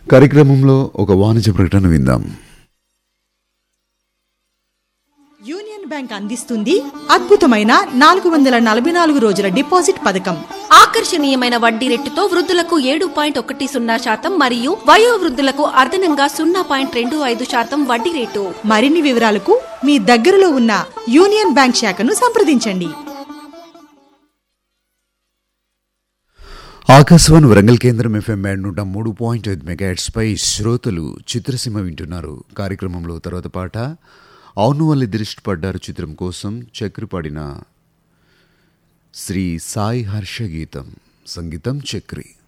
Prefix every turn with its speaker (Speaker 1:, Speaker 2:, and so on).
Speaker 1: కార్యక్రమంలో ఒక వాణిజ్య ప్రకటన విందాం
Speaker 2: యూనియన్ బ్యాంక్ అందిస్తుంది అద్భుతమైన నాలుగు వందల నలభై నాలుగు రోజుల డిపాజిట్ పథకం
Speaker 3: ఆకర్షణీయమైన వడ్డీ రేటుతో వృద్ధులకు ఏడు పాయింట్ ఒకటి సున్నా శాతం మరియు వయోవృద్ధులకు అదనంగా సున్నా పాయింట్ రెండు ఐదు శాతం వడ్డీ రేటు
Speaker 2: మరిన్ని వివరాలకు మీ దగ్గరలో ఉన్న యూనియన్ బ్యాంక్ శాఖను సంప్రదించండి
Speaker 1: ఆకాశవాణి వరంగల్ కేంద్రం ఎఫ్ఎం బ్యాండ్ నూట మూడు పాయింట్ ఐదు మెగాట్స్ పై శ్రోతలు చిత్రసీమ వింటున్నారు కార్యక్రమంలో తర్వాత పాట అవును వల్లి దృష్టి పడ్డారు చిత్రం కోసం చక్రి పాడిన శ్రీ సాయి హర్ష గీతం సంగీతం చక్రి